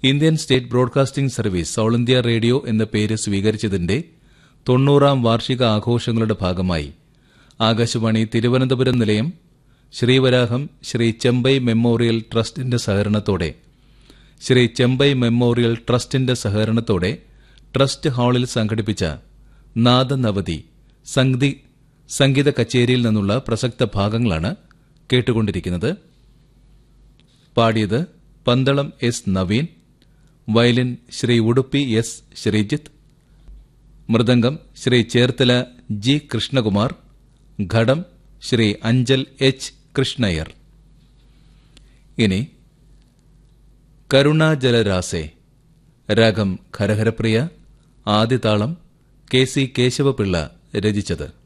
Indian state broadcasting service all India radio എന്ന പേര് സ്വീകരിച്ചതിന്റെ തൊണ്ണൂറാം വാർഷിക ആഘോഷങ്ങളുടെ ഭാഗമായി ആകാശവാണി തിരുവനന്തപുരം നിലയം ശ്രീവരാഹം ശ്രീ ചെമ്പൈ മെമ്മോറിയൽ ട്രസ്റ്റിന്റെ സഹകരണത്തോടെ ശ്രീ ചെമ്പൈ മെമ്മോറിയൽ ട്രസ്റ്റിന്റെ സഹകരണത്തോടെ ട്രസ്റ്റ് ഹാളിൽ സംഘടിപ്പിച്ച നാദനവതി സംഗീ സംഗീത കച്ചേരിയിൽ നിന്നുള്ള പ്രസക്ത ഭാഗങ്ങളാണ് കേട്ടുകൊണ്ടിരിക്കുന്നത് പാടിയത് Pandalam S Naveen violin Sri Udupi S Sreejith mridangam Sri Cherthala G Krishnakumar ghatam Sri Anchal H Krishnaiyer ഇനി കരുണാജലരാസെ രാഗം ഖരഹരപ്രിയ ആദിതാളം കെ സി കേശവപിള്ള രചിച്ചത്